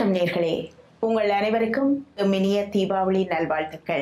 வணக்கம் நேர்களே உங்கள் அனைவருக்கும் எம் இனிய தீபாவளி நல்வாழ்த்துக்கள்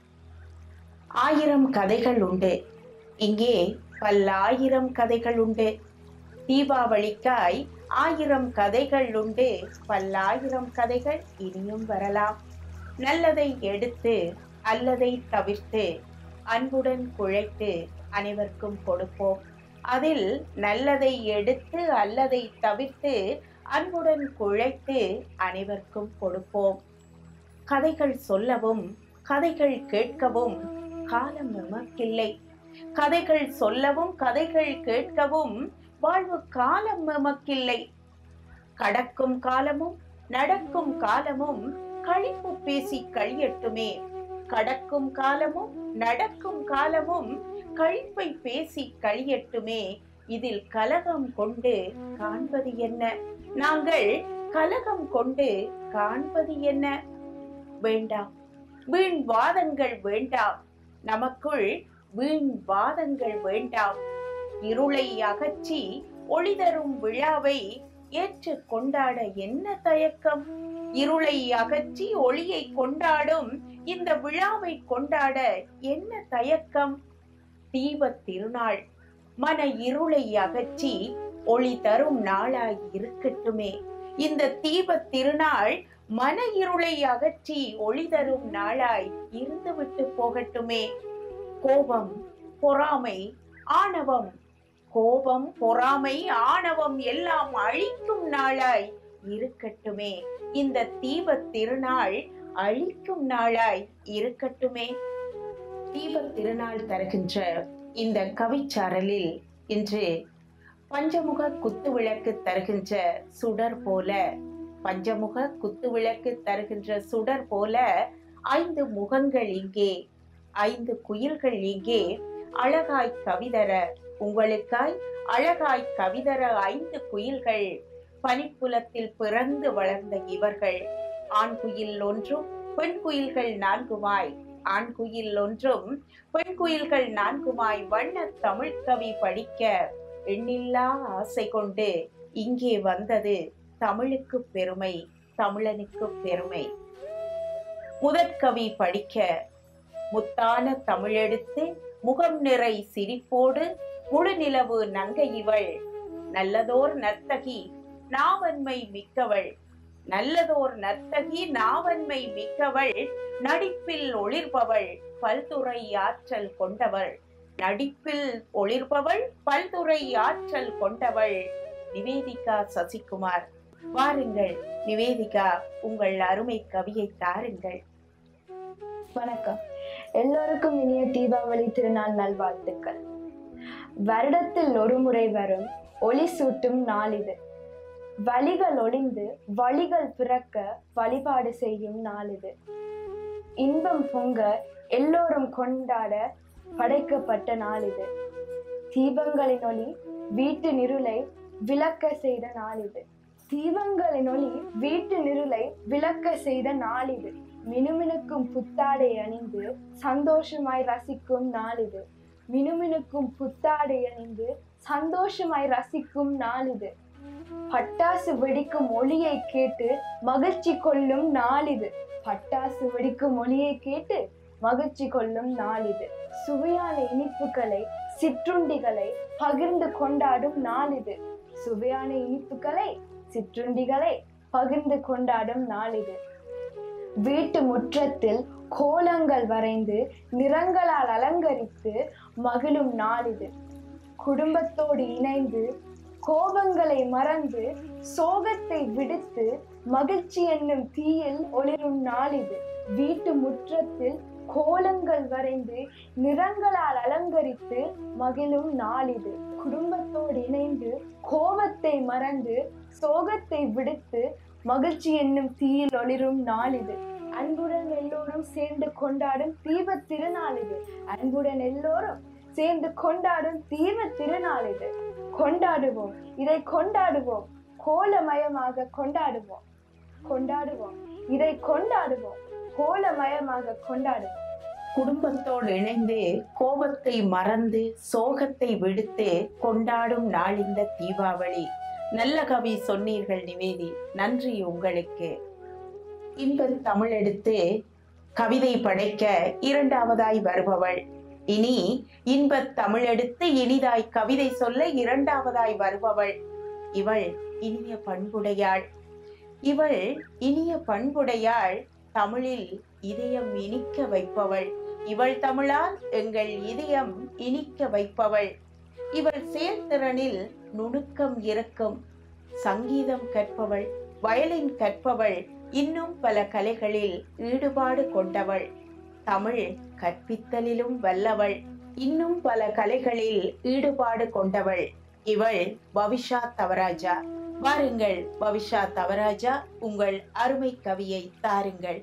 ஆயிரம் கதைகள் உண்டு இங்கே பல்லாயிரம் கதைகள் உண்டு தீபாவளிக்காய் ஆயிரம் கதைகள் உண்டு பல்லாயிரம் கதைகள் இனியும் வரலாம் நல்லதை எடுத்து அல்லதை தவிர்த்து அன்புடன் குழைத்து அனைவருக்கும் கொடுப்போம் அதில் நல்லதை எடுத்து அல்லதை தவிர்த்து அன்புடன் குழைத்து அனைவருக்கும் கொடுப்போம் கதைகள் சொல்லவும் கதைகள் கேட்கவும் காலம் நமக்கில்லை கதைகள் சொல்லவும் கதைகள் கேட்கவும் வாழ்வு காலம் நமக்கில்லை கடக்கும் காலமும் நடக்கும் காலமும் கழிப்பு பேசி கழியட்டுமே கடக்கும் காலமும் நடக்கும் காலமும் கழிப்பை பேசி கழியட்டுமே இதில் கலகம் கொண்டு காண்பது என்ன நாங்கள் கலகம் கொண்டு காண்பது என்ன வேண்டாம் வீண் வாதங்கள் வேண்டாம் நமக்குள் வீண் வாதங்கள் வேண்டாம் இருளை அகற்றி ஒளி தரும் விழாவை ஏற்று கொண்டாட என்ன தயக்கம் இருளை அகற்றி ஒளியை கொண்டாடும் இந்த விழாவை கொண்டாட என்ன தயக்கம் தீபத் திருநாள் மன இருளை அகற்றி ஒளி தரும் நாளாய் இருக்கட்டுமே இந்த தீபத் திருநாள் மன இருளை அகற்றி ஒளி தரும் நாளாய் இருந்துவிட்டு போகட்டுமே கோபம் பொறாமை ஆணவம் கோபம் பொறாமை ஆணவம் எல்லாம் அழிக்கும் நாளாய் இருக்கட்டுமே இந்த தீபத் திருநாள் அழிக்கும் நாளாய் இருக்கட்டுமே தீபத் திருநாள் தருகின்ற இந்த கவிச்சாரலில் இன்று பஞ்சமுக குத்துவிளக்கு தருகின்ற சுடர் போல பஞ்சமுக குத்துவிளக்கு தருகின்ற சுடர் போல ஐந்து முகங்கள் இங்கே ஐந்து குயில்கள் இங்கே அழகாய் கவிதர உங்களுக்காய் அழகாய் கவிதர ஐந்து குயில்கள் பனிப்புலத்தில் பிறந்து வளர்ந்த இவர்கள் ஆண் குயில் ஒன்றும் பெண் குயில்கள் நான்குமாய் ஆண் குயில் ஒன்றும் பெண் குயில்கள் நான்குமாய் வண்ண தமிழ் கவி படிக்க எண்ணில்லா ஆசை கொண்டு இங்கே வந்தது தமிழுக்கு பெருமை தமிழனுக்கு பெருமை முதற்கவி படிக்க முத்தான தமிழெடுத்து முகம் நிறை சிரிப்போடு முழு நிலவு நங்கை இவள் நல்லதோர் நர்த்தகி நாவன்மை மிக்கவள் நல்லதோர் நர்த்தகி நாவன்மை மிக்கவள் நடிப்பில் ஒளிர்பவள் பல்துறை ஆற்றல் கொண்டவள் நடிப்பில் ஒளிர்பவள் பல்துறை ஆற்றல் கொண்டவள் நிவேதிகா சசிகுமார் வாருங்கள் நிவேதிகா உங்கள் அருமை கவியை தாருங்கள் வணக்கம் எல்லோருக்கும் இனிய தீபாவளி திருநாள் நல்வாழ்த்துக்கள் வருடத்தில் ஒரு முறை வரும் ஒளி சூட்டும் நாள் இது வழிகள் ஒளிந்து வழிகள் பிறக்க வழிபாடு செய்யும் நாள் இது இன்பம் பொங்க எல்லோரும் கொண்டாட படைக்கப்பட்ட நாள் இது தீபங்களின் ஒளி வீட்டு நிருளை விளக்க செய்த நாள் இது தீபங்களின் ஒளி வீட்டு நிருளை விளக்க செய்த நாள் இது மினுமினுக்கும் புத்தாடை அணிந்து சந்தோஷமாய் ரசிக்கும் நாள் இது மினுமினுக்கும் புத்தாடை அணிந்து சந்தோஷமாய் ரசிக்கும் நாள் இது பட்டாசு வெடிக்கும் ஒளியை கேட்டு மகிழ்ச்சி கொள்ளும் நாள் இது பட்டாசு வெடிக்கும் ஒளியை கேட்டு மகிழ்ச்சி கொள்ளும் நாள் இது சுவையான இனிப்புகளை சிற்றுண்டிகளை பகிர்ந்து கொண்டாடும் நாள் இது சுவையான இனிப்புகளை சிற்றுண்டிகளை பகிர்ந்து கொண்டாடும் நாள் இது வீட்டு முற்றத்தில் கோலங்கள் வரைந்து நிறங்களால் அலங்கரித்து மகிழும் நாள் இது குடும்பத்தோடு இணைந்து கோபங்களை மறந்து சோகத்தை விடுத்து மகிழ்ச்சி என்னும் தீயில் ஒளிரும் நாள் இது வீட்டு முற்றத்தில் கோலங்கள் வரைந்து நிறங்களால் அலங்கரித்து மகிழும் நாள் இது குடும்பத்தோடு இணைந்து கோபத்தை மறந்து சோகத்தை விடுத்து மகிழ்ச்சி என்னும் தீயில் ஒளிரும் நாள் இது அன்புடன் எல்லோரும் சேர்ந்து கொண்டாடும் தீப திருநாள் இது அன்புடன் எல்லோரும் சேர்ந்து கொண்டாடும் தீப திருநாள் இது கொண்டாடுவோம் இதை கொண்டாடுவோம் கோலமயமாக கொண்டாடுவோம் கொண்டாடுவோம் இதை கொண்டாடுவோம் கோலமயமாக கொண்டாடுவோம் குடும்பத்தோடு இணைந்து கோபத்தை மறந்து சோகத்தை விடுத்து கொண்டாடும் நாள் இந்த தீபாவளி நல்ல கவி சொன்னீர்கள் நிவேதி நன்றி உங்களுக்கு இன்பத் தமிழெடுத்து கவிதை படைக்க இரண்டாவதாய் வருபவள் இனி இன்பத் தமிழெடுத்து இனிதாய் கவிதை சொல்ல இரண்டாவதாய் வருபவள் இவள் இனிய பண்புடையாள் இவள் இனிய பண்புடையாள் தமிழில் இதயம் இனிக்க வைப்பவள் இவள் தமிழால் எங்கள் இதயம் இனிக்க வைப்பவள் இவள் செயல்திறனில் நுணுக்கம் இருக்கும் சங்கீதம் கற்பவள் வயலின் கற்பவள் இன்னும் பல கலைகளில் ஈடுபாடு கொண்டவள் தமிழ் கற்பித்தலிலும் வல்லவள் இன்னும் பல கலைகளில் ஈடுபாடு கொண்டவள் இவள் பவிஷா தவராஜா வாருங்கள் பவிஷா தவராஜா உங்கள் அருமை கவியை தாருங்கள்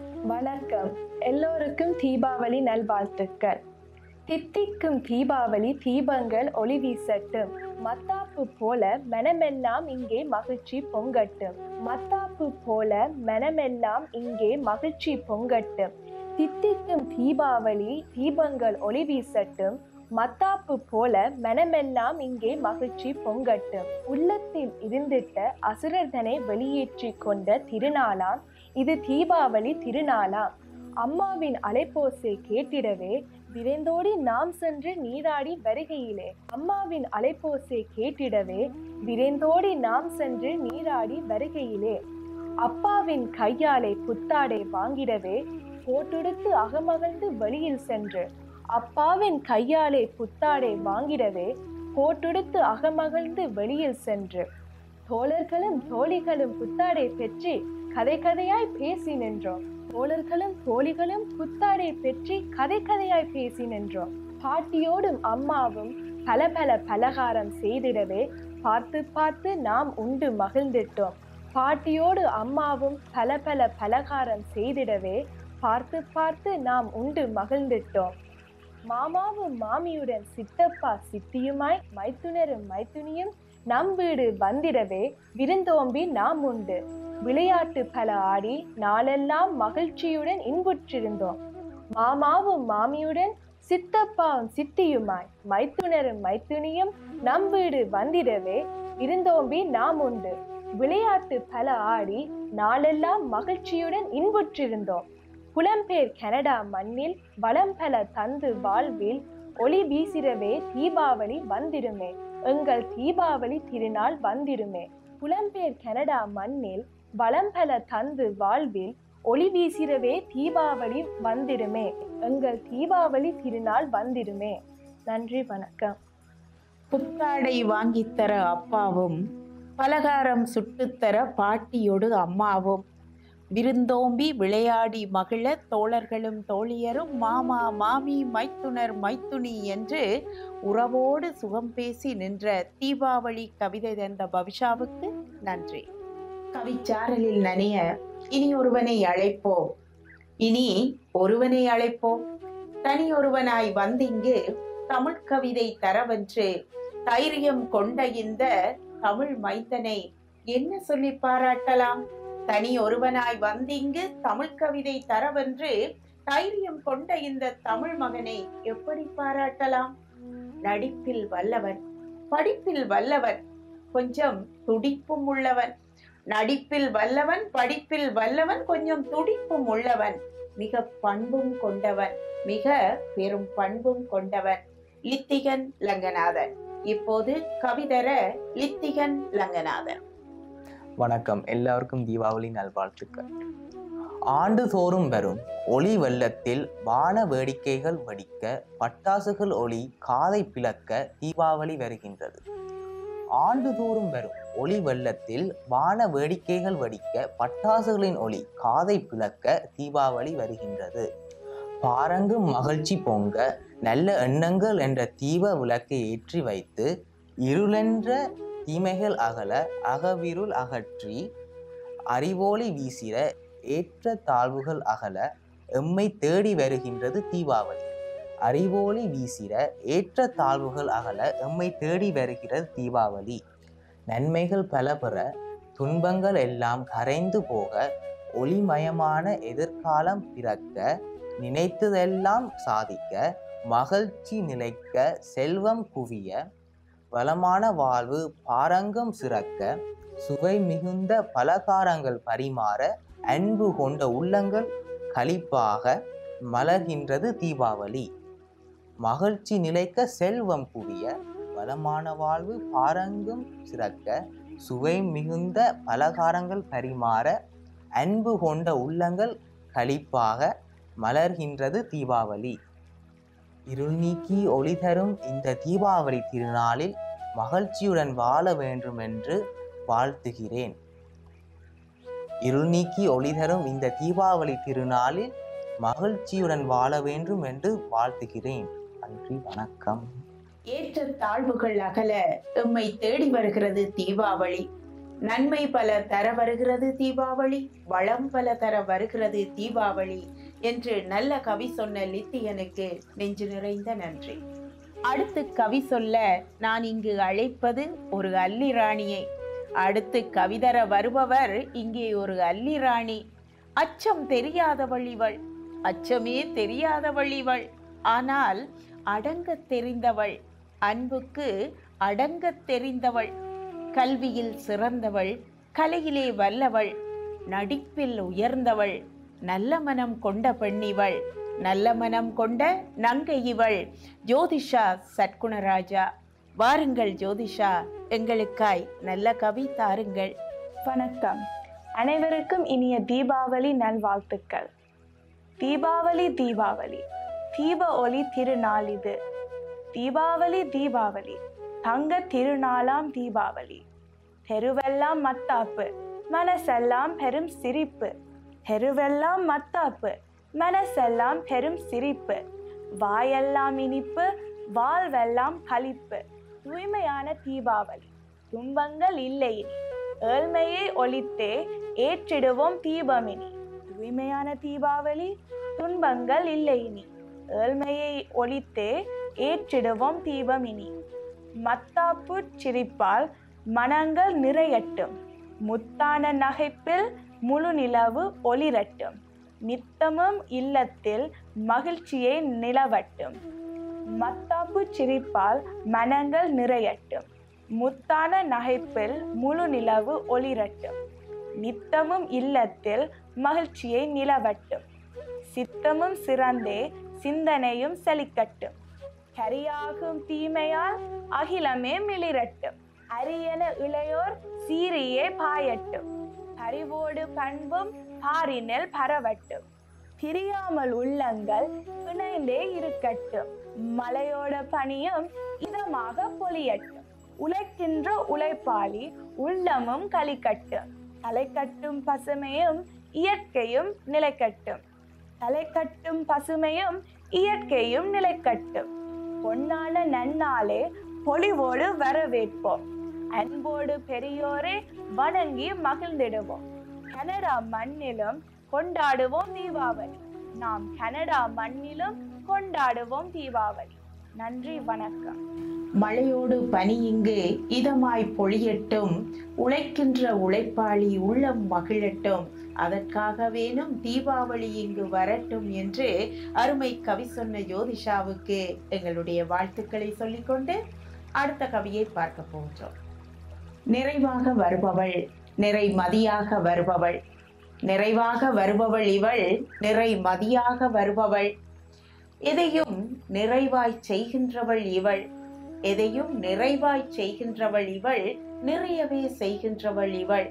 வணக்கம் எல்லோருக்கும் தீபாவளி நல்வாழ்த்துக்கள் தித்திக்கும் தீபாவளி தீபங்கள் ஒளி வீசட்டும் மத்தாப்பு போல மனமெல்லாம் இங்கே மகிழ்ச்சி பொங்கட்டும் மத்தாப்பு போல மனமெல்லாம் இங்கே மகிழ்ச்சி பொங்கட்டும் தித்திக்கும் தீபாவளி தீபங்கள் ஒளி வீசட்டும் மத்தாப்பு போல மனமெல்லாம் இங்கே மகிழ்ச்சி பொங்கட்டும் உள்ளத்தில் இருந்திட்ட அசுரர்தனை வெளியேற்றி கொண்ட திருநாளாம் இது தீபாவளி திருநாளாம் அம்மாவின் அலைப்போசை கேட்டிடவே விரைந்தோடி நாம் சென்று நீராடி வருகையிலே அம்மாவின் அலைப்போசை கேட்டிடவே விரைந்தோடி நாம் சென்று நீராடி வருகையிலே அப்பாவின் கையாலே புத்தாடை வாங்கிடவே போட்டெடுத்து அகமகிழ்ந்து வெளியில் சென்று அப்பாவின் கையாலே புத்தாடை வாங்கிடவே போட்டெடுத்து அகமகிழ்ந்து வெளியில் சென்று தோழர்களும் தோழிகளும் புத்தாடை பெற்றி கதை கதையாய் பேசி நின்றோம் தோழர்களும் தோழிகளும் புத்தாடை பெற்றி கதை கதையாய் பேசி நின்றோம் பாட்டியோடும் அம்மாவும் பல பல பலகாரம் செய்திடவே பார்த்து பார்த்து நாம் உண்டு மகிழ்ந்திட்டோம் பாட்டியோடு அம்மாவும் பல பல பலகாரம் செய்திடவே பார்த்து பார்த்து நாம் உண்டு மகிழ்ந்திட்டோம் மாமாவும் மாமியுடன் சித்தப்பா சித்தியுமாய் மைத்துனரும் மைத்துனியும் நம் வீடு வந்திடவே விருந்தோம்பி நாம் உண்டு விளையாட்டு பல ஆடி நாளெல்லாம் மகிழ்ச்சியுடன் இன்புற்றிருந்தோம் மாமாவும் மாமியுடன் சித்தப்பாவும் சித்தியுமாய் மைத்துனரும் மைத்துனியும் நம் வீடு வந்திடவே விருந்தோம்பி நாம் உண்டு விளையாட்டு பல ஆடி நாளெல்லாம் மகிழ்ச்சியுடன் இன்புற்றிருந்தோம் புலம்பெயர் கனடா மண்ணில் வளம் பல தந்து வாழ்வில் ஒளி வீசிடவே தீபாவளி வந்திடுமே எங்கள் தீபாவளி திருநாள் வந்திடுமே புலம்பெயர் கனடா மண்ணில் வளம் பல தந்து வாழ்வில் ஒளி வீசிடவே தீபாவளி வந்திடுமே எங்கள் தீபாவளி திருநாள் வந்திடுமே நன்றி வணக்கம் புத்தாடை வாங்கித்தர அப்பாவும் பலகாரம் சுட்டுத்தர பாட்டியோடு அம்மாவும் விருந்தோம்பி விளையாடி மகிழ தோழர்களும் தோழியரும் மாமா மாமி மைத்துனர் மைத்துனி என்று உறவோடு சுகம் பேசி நின்ற தீபாவளி கவிதை தந்த பவிஷாவுக்கு நன்றி கவிச்சாரலில் நனைய இனி ஒருவனை அழைப்போம் இனி ஒருவனை அழைப்போம் தனி ஒருவனாய் வந்திங்கு தமிழ் கவிதை தரவென்று தைரியம் கொண்ட இந்த தமிழ் மைத்தனை என்ன சொல்லி பாராட்டலாம் தனி ஒருவனாய் வந்திங்கு தமிழ் கவிதை தரவென்று தைரியம் கொண்ட இந்த தமிழ் மகனை எப்படி பாராட்டலாம் நடிப்பில் வல்லவன் படிப்பில் வல்லவன் கொஞ்சம் துடிப்பும் உள்ளவன் நடிப்பில் வல்லவன் படிப்பில் வல்லவன் கொஞ்சம் துடிப்பும் உள்ளவன் மிக பண்பும் கொண்டவன் மிக பெரும் பண்பும் கொண்டவன் லித்திகன் லங்கநாதன் இப்போது கவிதர லித்திகன் லங்கநாதன் வணக்கம் எல்லாருக்கும் தீபாவளி நல்வாழ்த்துக்கள் ஆண்டுதோறும் வரும் ஒளி வெள்ளத்தில் வான வேடிக்கைகள் வெடிக்க பட்டாசுகள் ஒளி காதை பிளக்க தீபாவளி வருகின்றது ஆண்டுதோறும் வரும் ஒளி வெள்ளத்தில் வான வேடிக்கைகள் வெடிக்க பட்டாசுகளின் ஒளி காதை பிளக்க தீபாவளி வருகின்றது பாரங்கும் மகிழ்ச்சி பொங்க நல்ல எண்ணங்கள் என்ற தீப விளக்கை ஏற்றி வைத்து இருளென்ற தீமைகள் அகல அகவிருள் அகற்றி அறிவோலி வீசிட ஏற்ற தாழ்வுகள் அகல எம்மை தேடி வருகின்றது தீபாவளி அறிவோலி வீசிட ஏற்ற தாழ்வுகள் அகல எம்மை தேடி வருகிறது தீபாவளி நன்மைகள் பல பெற துன்பங்கள் எல்லாம் கரைந்து போக ஒளிமயமான எதிர்காலம் பிறக்க நினைத்ததெல்லாம் சாதிக்க மகிழ்ச்சி நிலைக்க செல்வம் குவிய வளமான வாழ்வு பாரங்கம் சிறக்க சுவை மிகுந்த பலகாரங்கள் பரிமாற அன்பு கொண்ட உள்ளங்கள் களிப்பாக மலர்கின்றது தீபாவளி மகிழ்ச்சி நிலைக்க செல்வம் குவிய வளமான வாழ்வு பாரங்கும் சிறக்க சுவை மிகுந்த பலகாரங்கள் பரிமாற அன்பு கொண்ட உள்ளங்கள் களிப்பாக மலர்கின்றது தீபாவளி இருள் நீக்கி ஒளி தரும் இந்த தீபாவளி திருநாளில் மகிழ்ச்சியுடன் வாழ வேண்டும் என்று வாழ்த்துகிறேன் இருள் நீக்கி ஒளி தரும் இந்த தீபாவளி திருநாளில் மகிழ்ச்சியுடன் வாழ வேண்டும் என்று வாழ்த்துகிறேன் நன்றி வணக்கம் ஏற்ற தாழ்வுகள் அகல எம்மை தேடி வருகிறது தீபாவளி நன்மை பல தர வருகிறது தீபாவளி வளம் பல தர வருகிறது தீபாவளி என்று நல்ல கவி சொன்ன லித்தியனுக்கு நெஞ்சு நிறைந்த நன்றி அடுத்து கவி சொல்ல நான் இங்கு அழைப்பது ஒரு அல்லி ராணியை அடுத்து கவிதர வருபவர் இங்கே ஒரு அல்லி ராணி அச்சம் தெரியாதவள் இவள் அச்சமே தெரியாதவள் இவள் ஆனால் அடங்கத் தெரிந்தவள் அன்புக்கு அடங்கத் தெரிந்தவள் கல்வியில் சிறந்தவள் கலையிலே வல்லவள் நடிப்பில் உயர்ந்தவள் நல்ல மனம் கொண்ட பெண்ணிவள் நல்ல மனம் கொண்ட நங்கை இவள் ஜோதிஷா சட்குணராஜா வாருங்கள் ஜோதிஷா எங்களுக்காய் நல்ல கவி தாருங்கள் வணக்கம் அனைவருக்கும் இனிய தீபாவளி நல்வாழ்த்துக்கள் தீபாவளி தீபாவளி தீப ஒளி திருநாள் இது தீபாவளி தீபாவளி தங்க திருநாளாம் தீபாவளி தெருவெல்லாம் மத்தாப்பு மனசெல்லாம் பெரும் சிரிப்பு தெருவெல்லாம் மத்தாப்பு மனசெல்லாம் பெரும் சிரிப்பு வாயெல்லாம் இனிப்பு வாழ்வெல்லாம் களிப்பு தூய்மையான தீபாவளி துன்பங்கள் இல்லை இனி ஏழ்மையை ஒழித்தே ஏற்றிடுவோம் தீபமினி தூய்மையான தீபாவளி துன்பங்கள் இல்லை இனி ஏழ்மையை ஒழித்தே ஏற்றிடுவோம் தீபமினி மத்தாப்பு சிரிப்பால் மனங்கள் நிறையட்டும் முத்தான நகைப்பில் முழு நிலவு ஒளிரட்டும் நித்தமும் இல்லத்தில் மகிழ்ச்சியை நிலவட்டும் மத்தாப்பு சிரிப்பால் மனங்கள் நிறையட்டும் முத்தான நகைப்பில் முழு நிலவு ஒளிரட்டும் நித்தமும் இல்லத்தில் மகிழ்ச்சியை நிலவட்டும் சித்தமும் சிறந்தே சிந்தனையும் செழிக்கட்டும் கரியாகும் தீமையால் அகிலமே மிளிரட்டும் அரியன இளையோர் சீரியே பாயட்டும் பரிவோடு பண்பும் பாரினில் பரவட்டும் பிரியாமல் உள்ளங்கள் இணைந்தே இருக்கட்டும் மலையோட பனியும் இதமாக பொழியட்டும் உழைக்கின்ற உழைப்பாளி உள்ளமும் களிக்கட்டும் தலைக்கட்டும் பசுமையும் இயற்கையும் நிலைக்கட்டும் தலைக்கட்டும் பசுமையும் இயற்கையும் நிலைக்கட்டும் பொன்னான நன்னாளே பொலிவோடு வரவேற்போம் அன்போடு பெரியோரை வணங்கி மகிழ்ந்திடுவோம் கனடா மண்ணிலும் கொண்டாடுவோம் தீபாவளி நாம் கனடா மண்ணிலும் கொண்டாடுவோம் தீபாவளி நன்றி வணக்கம் மழையோடு பனி இங்கு இதமாய் பொழியட்டும் உழைக்கின்ற உழைப்பாளி உள்ளம் மகிழட்டும் அதற்காகவேனும் தீபாவளி இங்கு வரட்டும் என்று அருமை கவி சொன்ன ஜோதிஷாவுக்கு எங்களுடைய வாழ்த்துக்களை சொல்லிக்கொண்டு அடுத்த கவியை பார்க்க போகிறோம் நிறைவாக வருபவள் நிறை மதியாக வருபவள் நிறைவாக வருபவள் இவள் நிறை மதியாக வருபவள் எதையும் நிறைவாய் செய்கின்றவள் இவள் எதையும் நிறைவாய் செய்கின்றவள் இவள் நிறையவே செய்கின்றவள் இவள்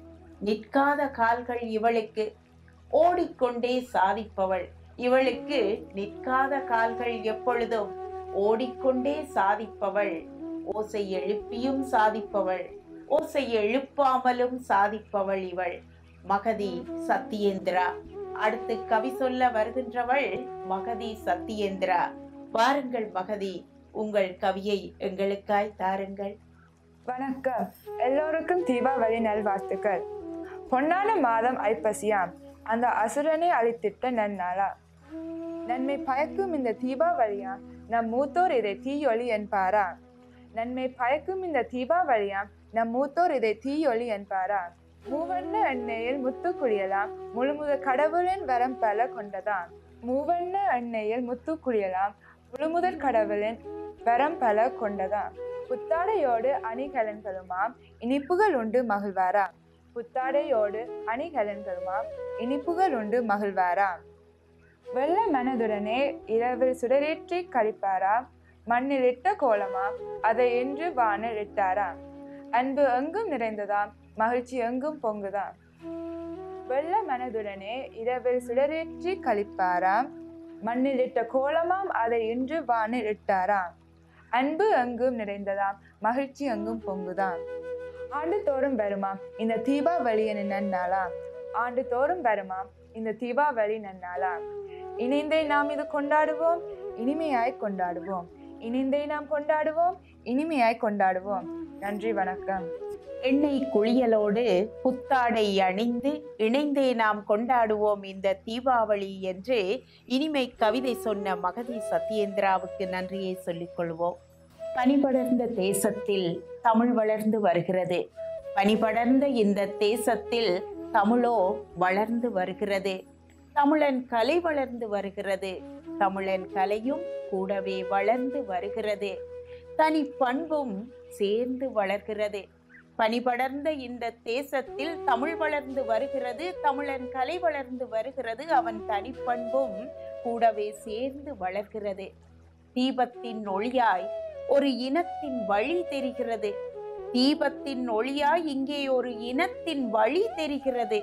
நிற்காத கால்கள் இவளுக்கு ஓடிக்கொண்டே சாதிப்பவள் இவளுக்கு நிற்காத கால்கள் எப்பொழுதும் ஓடிக்கொண்டே சாதிப்பவள் ஓசை எழுப்பியும் சாதிப்பவள் ஓசை எழுப்பாமலும் சாதிப்பவள் இவள் மகதி சத்யேந்திரா அடுத்து கவி சொல்ல வருகின்றவள் மகதி சத்யேந்திரா வாருங்கள் மகதி உங்கள் கவியை எங்களுக்காய் தாருங்கள் வணக்கம் எல்லோருக்கும் தீபாவளி நல்வாழ்த்துக்கள் பொன்னான மாதம் ஐப்பசியாம் அந்த அசுரனை அழித்திட்ட நன்னாளா நன்மை பயக்கும் இந்த தீபாவளியாம் நம் மூத்தோர் இதை தீயொளி என்பாரா நன்மை பயக்கும் இந்த தீபாவளியாம் நம் மூத்தோர் இதை தீயொளி என்பாரா மூவண்ண எண்ணெயில் முத்து குளியலாம் முழுமுத கடவுளின் வரம் பல கொண்டதாம் மூவண்ண எண்ணெயில் முத்து குளியலாம் முழுமுதற் கடவுளின் வரம் பல கொண்டதாம் புத்தாடையோடு அணிகலன்களுமாம் இனிப்புகள் உண்டு மகிழ்வாராம் புத்தாடையோடு அணிகலன்களுமாம் இனிப்புகள் உண்டு மகிழ்வாராம் வெள்ள மனதுடனே இரவில் சுடரேற்றி கழிப்பாராம் மண்ணில் இட்ட கோலமாம் அதை என்று வானில் இட்டாராம் அன்பு எங்கும் நிறைந்ததாம் மகிழ்ச்சி எங்கும் பொங்குதாம் வெள்ள மனதுடனே இரவில் சுடரேற்றி கழிப்பாராம் மண்ணில் இட்ட கோலமாம் அதை இன்று வானில் இட்டாராம் அன்பு எங்கும் நிறைந்ததாம் மகிழ்ச்சி எங்கும் பொங்குதாம் ஆண்டுதோறும் வருமாம் இந்த தீபாவளி என நன்னாளாம் ஆண்டுதோறும் வருமாம் இந்த தீபாவளி நன்னாளாம் இணைந்தே நாம் இது கொண்டாடுவோம் இனிமையாய் கொண்டாடுவோம் இணைந்தே நாம் கொண்டாடுவோம் இனிமையாய் கொண்டாடுவோம் நன்றி வணக்கம் எண்ணெய் குளியலோடு புத்தாடை அணிந்து இணைந்தே நாம் கொண்டாடுவோம் இந்த தீபாவளி என்று இனிமை கவிதை சொன்ன மகதி சத்யேந்திராவுக்கு நன்றியை சொல்லிக் கொள்வோம் பனிபடர்ந்த தேசத்தில் தமிழ் வளர்ந்து வருகிறது பனிபடர்ந்த இந்த தேசத்தில் தமிழோ வளர்ந்து வருகிறது தமிழன் கலை வளர்ந்து வருகிறது தமிழன் கலையும் கூடவே வளர்ந்து வருகிறது தனி பண்பும் சேர்ந்து வளர்கிறது பனிபடர்ந்த இந்த தேசத்தில் தமிழ் வளர்ந்து வருகிறது தமிழன் கலை வளர்ந்து வருகிறது அவன் தனிப்பண்பும் கூடவே சேர்ந்து வளர்கிறது தீபத்தின் ஒளியாய் ஒரு இனத்தின் வழி தெரிகிறது தீபத்தின் ஒளியாய் இங்கே ஒரு இனத்தின் வழி தெரிகிறது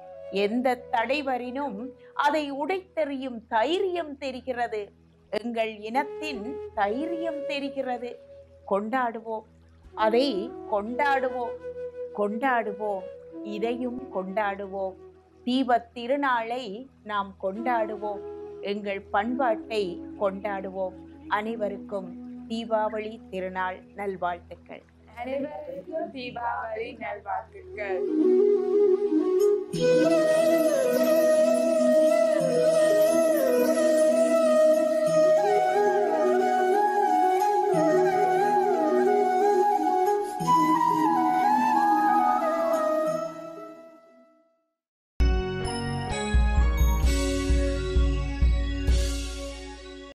எந்த தடைவரினும் அதை உடைத்தெறியும் தைரியம் தெரிகிறது எங்கள் இனத்தின் தைரியம் தெரிகிறது கொண்டாடுவோம் அதை கொண்டாடுவோம் கொண்டாடுவோம் இதையும் கொண்டாடுவோம் தீபத் திருநாளை நாம் கொண்டாடுவோம் எங்கள் பண்பாட்டை கொண்டாடுவோம் அனைவருக்கும் தீபாவளி திருநாள் நல்வாழ்த்துக்கள் அனைவருக்கும் தீபாவளி நல்வாழ்த்துக்கள்